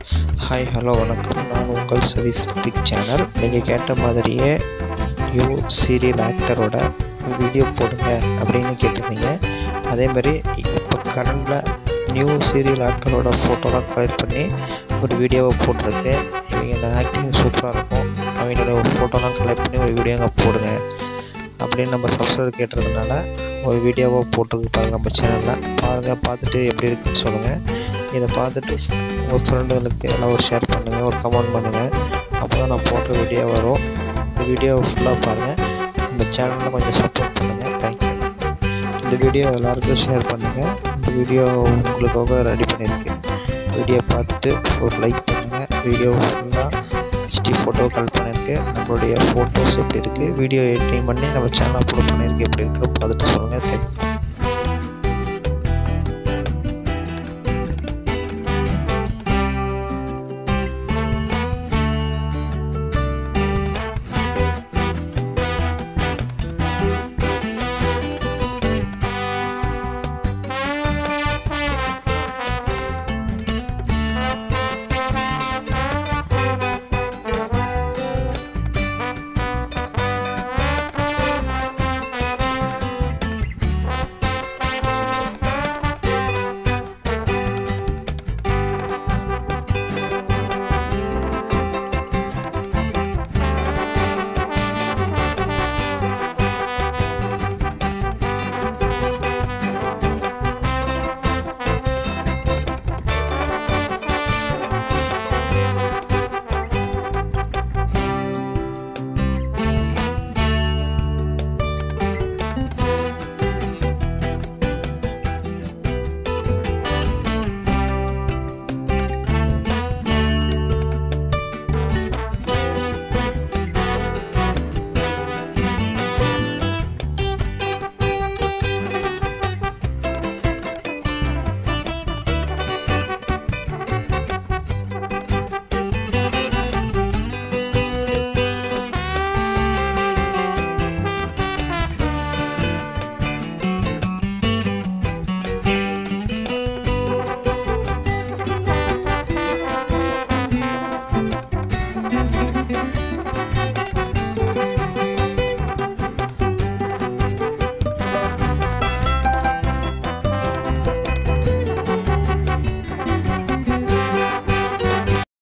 hi hello வணக்கம் நான் உங்கள் சதி சித்திக் சேனல் நீங்கள் கேட்ட மாதிரியே நியூ சீரியல் ஆக்டரோட வீடியோ போடுங்க அப்படின்னு கேட்டிருந்தீங்க அதே மாதிரி இப்போ கரண்டில் நியூ சீரியல் ஆக்டரோட ஃபோட்டோலாம் கலெக்ட் பண்ணி ஒரு வீடியோவை போட்டிருக்கு இவங்க ஆக்டிங் சூப்பராக இருக்கும் அவங்களோட ஃபோட்டோலாம் கலெக்ட் பண்ணி ஒரு வீடியோங்க போடுங்க அப்படின்னு நம்ம சப்ஸ்கிரைபர் கேட்டதுனால ஒரு வீடியோவாக போட்டிருக்கு பாருங்கள் நம்ம சேனலில் பாருங்கள் பார்த்துட்டு எப்படி இருக்குன்னு சொல்லுங்கள் இதை பார்த்துட்டு உங்கள் ஃப்ரெண்டுகளுக்கு எல்லாம் ஒரு ஷேர் பண்ணுங்கள் ஒரு கமெண்ட் பண்ணுங்கள் அப்போ தான் நான் போடுற வீடியோ வரும் இந்த வீடியோவை ஃபுல்லாக பாருங்கள் நம்ம சேனலில் கொஞ்சம் சப்போர்ட் பண்ணுங்கள் தேங்க்யூ இந்த வீடியோ எல்லாருக்கும் ஷேர் பண்ணுங்கள் இந்த வீடியோ உங்களுக்காக ரெடி பண்ணியிருக்கு வீடியோ பார்த்துட்டு ஒரு லைக் பண்ணுங்கள் வீடியோ ஃபுல்லாக ஹெச்டி ஃபோட்டோ கால் பண்ணியிருக்கு நம்மளுடைய ஃபோட்டோஸ் எப்படி இருக்குது வீடியோ எடிட்டிங் பண்ணி நம்ம சேனல் அப்லோட் பண்ணியிருக்கு எப்படி இருக்குன்னு பார்த்துட்டு சொல்லுங்கள் தேங்க்யூ